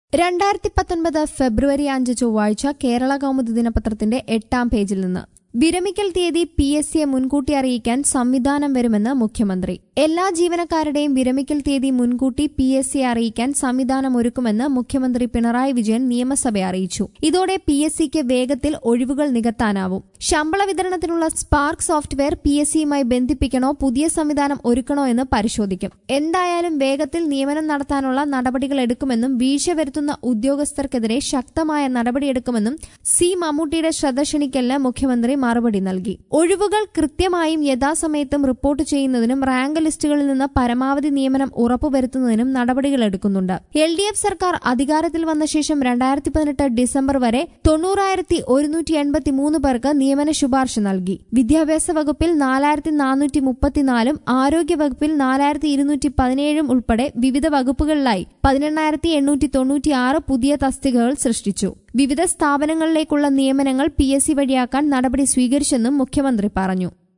രണ്ടായിരത്തി പത്തൊൻപത് ഫെബ്രുവരി അഞ്ച് ചൊവ്വാഴ്ച കേരള കൗമുദി ദിനപത്രത്തിന്റെ എട്ടാം പേജിൽ നിന്ന് വിരമിക്കൽ തീയതി പി എസ് സിയെ മുൻകൂട്ടി അറിയിക്കാൻ സംവിധാനം വരുമെന്ന് മുഖ്യമന്ത്രി എല്ലാ ജീവനക്കാരുടെയും വിരമിക്കൽ തീയതി മുൻകൂട്ടി പി എസ് സിയെ അറിയിക്കാൻ സംവിധാനം ഒരുക്കുമെന്ന് മുഖ്യമന്ത്രി പിണറായി വിജയൻ നിയമസഭയെ അറിയിച്ചു ഇതോടെ പി എസ് സിക്ക് വേഗത്തിൽ ഒഴിവുകൾ നികത്താനാവും ശമ്പള വിതരണത്തിനുള്ള സ്പാർക്ക് സോഫ്റ്റ്വെയർ പി എസ് സിയുമായി ബന്ധിപ്പിക്കണോ പുതിയ സംവിധാനം ഒരുക്കണോ എന്ന് പരിശോധിക്കും എന്തായാലും വേഗത്തിൽ നിയമനം നടത്താനുള്ള നടപടികൾ എടുക്കുമെന്നും വീഴ്ച വരുത്തുന്ന ഉദ്യോഗസ്ഥർക്കെതിരെ ശക്തമായ നടപടിയെടുക്കുമെന്നും സി മമ്മൂട്ടിയുടെ ശ്രദ്ധ ക്ഷണിക്കലിന് മുഖ്യമന്ത്രി മറുപടി നൽകി ഒഴിവുകൾ കൃത്യമായും യഥാസമയത്തും റിപ്പോർട്ട് ചെയ്യുന്നതിനും റാങ്ക് ലിസ്റ്റുകളിൽ നിന്ന് പരമാവധി നിയമനം ഉറപ്പുവരുത്തുന്നതിനും നടപടികൾ എടുക്കുന്നുണ്ട് എൽ ഡി എഫ് സർക്കാർ അധികാരത്തിൽ വന്ന ശേഷം രണ്ടായിരത്തി പതിനെട്ട് ഡിസംബർ വരെ തൊണ്ണൂറായിരത്തി ഒരുന്നൂറ്റി എൺപത്തി മൂന്ന് പേർക്ക് നിയമന ശുപാർശ നൽകി വിദ്യാഭ്യാസ വകുപ്പിൽ നാലായിരത്തി നാനൂറ്റി മുപ്പത്തിനാലും ആരോഗ്യ വകുപ്പിൽ നാലായിരത്തി ഇരുന്നൂറ്റി പതിനേഴും ഉൾപ്പെടെ വിവിധ വകുപ്പുകളിലായി പതിനെണ്ണായിരത്തി എണ്ണൂറ്റി തൊണ്ണൂറ്റിയാറ് പുതിയ തസ്തികകൾ സൃഷ്ടിച്ചു വിവിധ സ്ഥാപനങ്ങളിലേക്കുള്ള നിയമനങ്ങൾ പി എസ് സി വഴിയാക്കാൻ നടപടി സ്വീകരിച്ചെന്നും മുഖ്യമന്ത്രി പറഞ്ഞു